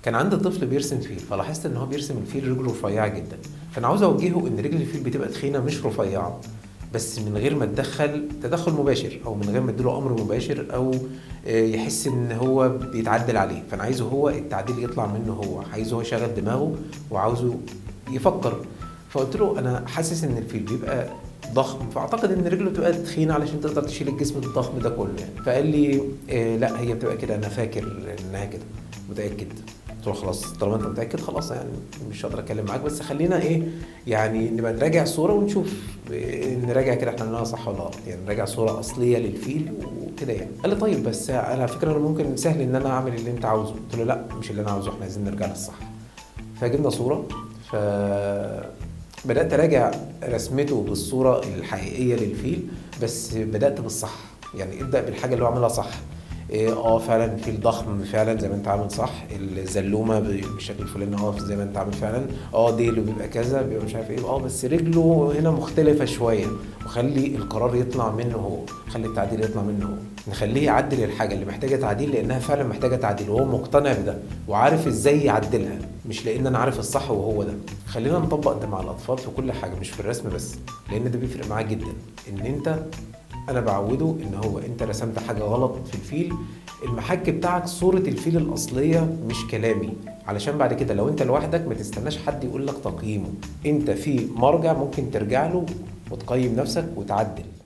كان عندي طفل بيرسم فيل فلاحظت ان هو بيرسم الفيل رجله رفيعه جدا فانا عاوز اوجهه ان رجل الفيل بتبقى تخينه مش رفيعه بس من غير ما تدخل تدخل مباشر او من غير ما اديله امر مباشر او آه، يحس ان هو بيتعدل عليه فانا عايزه هو التعديل يطلع منه هو عايزه هو يشغل دماغه وعاوزه يفكر فقلت له انا حاسس ان الفيل بيبقى ضخم فاعتقد ان رجله بتبقى تخينه علشان تقدر تشيل الجسم الضخم ده كله يعني فقال لي آه لا هي بتبقى كده انا فاكر انها كده متاكد قلت له خلاص طالما انت متاكد خلاص يعني مش هقدر اتكلم معاك بس خلينا ايه يعني نبقى نراجع الصوره ونشوف إيه نراجع كده احنا عملناها صح ولا غلط يعني نراجع صوره اصليه للفيل وكده يعني قال لي طيب بس على فكره انا ممكن سهل ان انا اعمل اللي انت عاوزه قلت له لا مش اللي انا عاوزه احنا عايزين نرجع للصح فجبنا صوره ف بدات اراجع رسمته بالصوره الحقيقيه للفيل بس بدات بالصح يعني ابدا بالحاجه اللي هو عاملها صح إيه، اه فعلا الفيل ضخم فعلا زي ما انت عامل صح الزلومه بالشكل الفلاني اه زي ما انت عامل فعلا اه ديله بيبقى كذا بيبقى مش عارف ايه اه بس رجله هنا مختلفه شويه وخلي القرار يطلع منه هو خلي التعديل يطلع منه هو نخليه يعدل الحاجه اللي محتاجه تعديل لانها فعلا محتاجه تعديل وهو مقتنع بده وعارف ازاي يعدلها مش لان انا عارف الصح وهو ده خلينا نطبق ده مع الاطفال في كل حاجه مش في الرسم بس لان ده بيفرق معاه جدا ان انت انا بعوده ان هو انت رسمت حاجه غلط في الفيل المحك بتاعك صوره الفيل الاصليه مش كلامي علشان بعد كده لو انت لوحدك ما تستناش حد يقول لك تقييمه انت في مرجع ممكن ترجع له وتقيم نفسك وتعدل